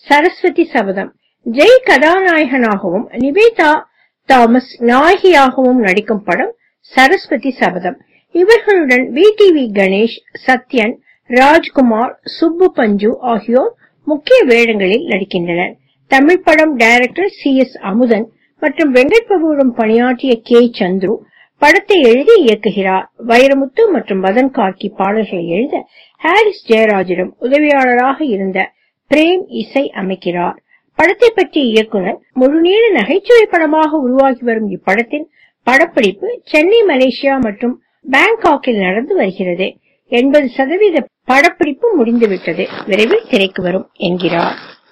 சரஸ்வதி சபதம் ஜெய் கதாநாயகனாகவும் நிவேதா தாமஸ் நாயகியாகவும் நடிக்கும் படம் சரஸ்வதி சபதம் இவர்களுடன் விடிவி கணேஷ் சத்யன் ராஜ்குமார் சுப்பு பஞ்சு ஆகியோர் முக்கிய வேடங்களில் நடிக்கின்றனர் தமிழ் படம் டைரக்டர் சி எஸ் அமுதன் மற்றும் வெங்கட் பிரபுவுடன் பணியாற்றிய கே சந்துரு படத்தை எழுதி இயக்குகிறார் வைரமுத்து மற்றும் மதன் கார்கி பாடல்களை எழுத ஹாரிஸ் ஜெயராஜிடம் உதவியாளராக இருந்த பிரேம் இசை அமைக்கிறார் படத்தை பற்றிய இயக்குனர் முழுநீள நகைச்சுவை படமாக உருவாகி வரும் இப்படத்தின் படப்பிடிப்பு சென்னை மலேசியா மற்றும் பாங்காக்கில் நடந்து வருகிறது எண்பது சதவீத படப்பிடிப்பு முடிந்துவிட்டது விரைவில் திரைக்கு வரும் என்கிறார்